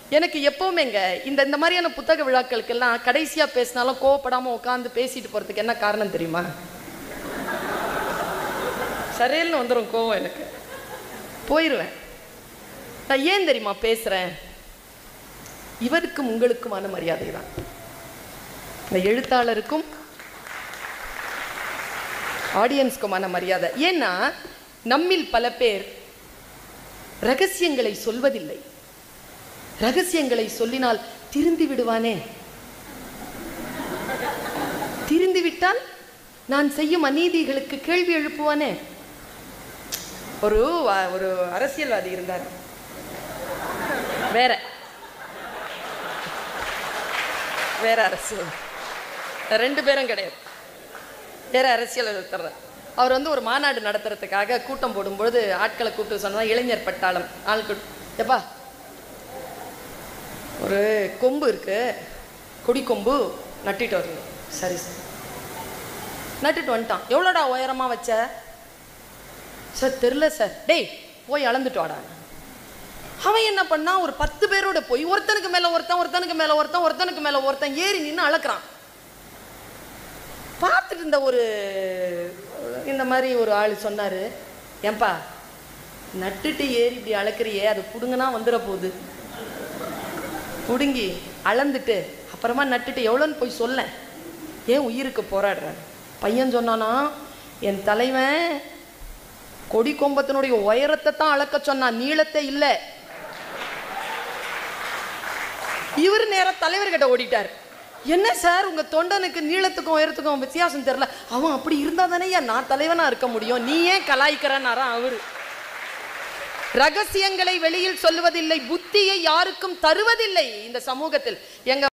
எனக்கு எப்பவுமேங்க இந்த இந்த மாதிரியான புத்தக விழாக்களுக்கெல்லாம் கடைசியா பேசினாலும் கோவப்படாம உட்காந்து பேசிட்டு போறதுக்கு என்ன காரணம் தெரியுமா சரையல்னு வந்துடும் கோவம் எனக்கு போயிடுவேன் நான் ஏன் தெரியுமா பேசுறேன் இவருக்கும் உங்களுக்குமான மரியாதை தான் இந்த எழுத்தாளருக்கும் ஆடியன்ஸ்க்குமான மரியாதை ஏன்னா நம்மில் பல பேர் ரகசியங்களை சொல்வதில்லை ரகசியங்களை சொல்லினால் திருந்து விடுவானே திருந்து விட்டால் நான் செய்யும் அநீதிகளுக்கு கேள்வி எழுப்புவானே ஒரு வ- ஒரு அரசியல்வாதி இருந்தார் வேற வேற அரசியல் ரெண்டு பேரும் கிடையாது வேற அரசியல் ஒருத்தர் அவர் வந்து ஒரு மாநாடு நடத்துறதுக்காக கூட்டம் போடும்பொழுது ஆட்களை கூப்பிட்டு சொன்னா இளைஞர் பட்டாளம் ஆள் கூட்டு எப்பா ஒரு கொம்பு இருக்கு கொடி கொம்பு நட்டிட்டு வரணும் சரி சார் நட்டுட்டு வந்துட்டான் எவ்வளோடா உயரமா வச்ச சார் தெரில சார் டேய் போய் அளந்துட்டு வாடா அவன் என்ன பண்ணா ஒரு பத்து பேரோட போய் ஒருத்தனுக்கு மேல ஒருத்தன் ஒருத்தனுக்கு மேல ஒருத்தன் ஒருத்தனுக்கு மேல ஒருத்தன் ஏறி நின்று அளக்குறான் பார்த்துட்டு இருந்த ஒரு இந்த மாதிரி ஒரு ஆள் சொன்னாரு ஏன்பா நட்டுட்டு ஏறி இப்படி அளக்குறியே அது புடுங்கன்னா வந்துட போகுது புடுங்கி அளந்துட்டு அப்புறமா நட்டுட்டு எவ்வளோன்னு போய் சொல்ல ஏன் உயிருக்கு போராடுறாரு பையன் சொன்னானா என் தலைவன் கொடி கொம்பத்தினுடைய உயரத்தை தான் அளக்க சொன்னான் நீளத்தை இல்லை இவர் நேரா தலைவர்கிட்ட ஓடிட்டார் என்ன சார் உங்க தொண்டனுக்கு நீளத்துக்கும் உயரத்துக்கும் வித்தியாசம் தெரியல அவன் அப்படி இருந்தா தானே நான் தலைவனா இருக்க முடியும் நீ ஏன் கலாய்க்கிறனாரா அவரு ரகசியங்களை வெளியில் சொல்லுவதில்லை புத்தியை யாருக்கும் தருவதில்லை இந்த சமூகத்தில் எங்க